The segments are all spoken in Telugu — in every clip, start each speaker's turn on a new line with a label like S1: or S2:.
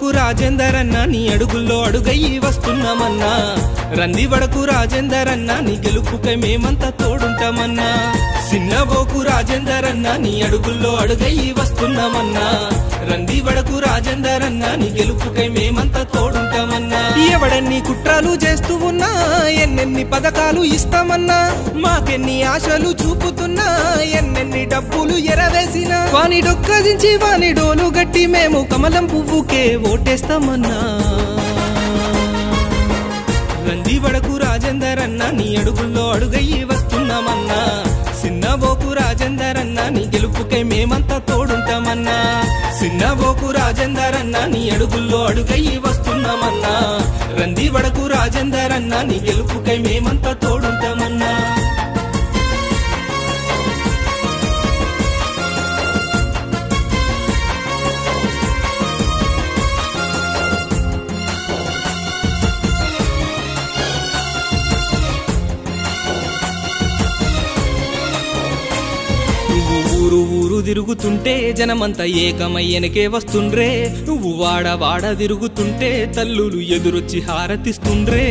S1: వడకు రాజేందర్ అన్న నీ అడుగుల్లో అడుగయ్యి వస్తున్నామన్నా రంది వడకు రాజేందర్ అన్న నీ గెలుపుకై మేమంతా తోడుంటామన్నా సిన్నబోకు రాజేందర్ అన్న నీ అడుగుల్లో అడుగయ్యి వస్తున్నామన్నా రంది వడకు రాజేందర్ అన్న నీ గెలుపుకై మేమంతా తోడుంటామన్నా ఎవడన్ని కుట్రాలు చేస్తూ ఉన్నా ఎన్నెన్ని పథకాలు ఇస్తామన్నా మాకెన్ని ఆశలు చూపుతున్నా ఎన్నెన్ని డబ్బులు ఎరవేసినా వాని డొక్కదించి వాని డోలు గట్టి మేము కమలం పువ్వుకే ఓటేస్తామన్నా రంది వడకు రాజేందర్ అన్న నీ అడుగుల్లో అడుగయ్యి వస్తున్నామన్నా సిన్నబోకు రాజేందర్ అన్న నీ గెలుపుకై మేమంతా తోడుంటామన్నా సిన్నబోకు రాజేందర్ అన్న నీ అడుగుల్లో అడుగయ్యి వస్తున్నామన్నా రంది వడకు రాజేందర్ అన్న నీ గెలుపుకై మేమంతా తోడుంటామన్నా నువ్వు ఊరు ఊరు తిరుగుతుంటే జనమంతా ఏకమయ్యనకే వస్తుండ్రే నువ్వు వాడ వాడ తిరుగుతుంటే తల్లులు ఎదురొచ్చి హారతిస్తుండ్రే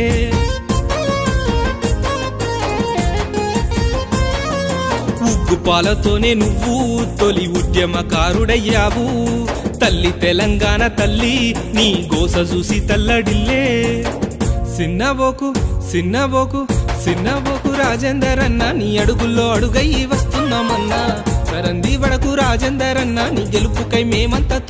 S1: ఉగ్గు పాలతోనే నువ్వు తొలి ఉద్యమకారుడయ్యావు తల్లి తెలంగాణ తల్లి నీ గోస చూసి తల్లడిల్లే సిన్నబోకు సిన్నబోకు సిన్నబోకు రాజేందర్ అన్న నీ అడుగుల్లో అడుగయ్యి వస్తున్నామన్నా సరంది వడకు రాజేందర్ అన్న నీ గెలుపుకై మేమంతా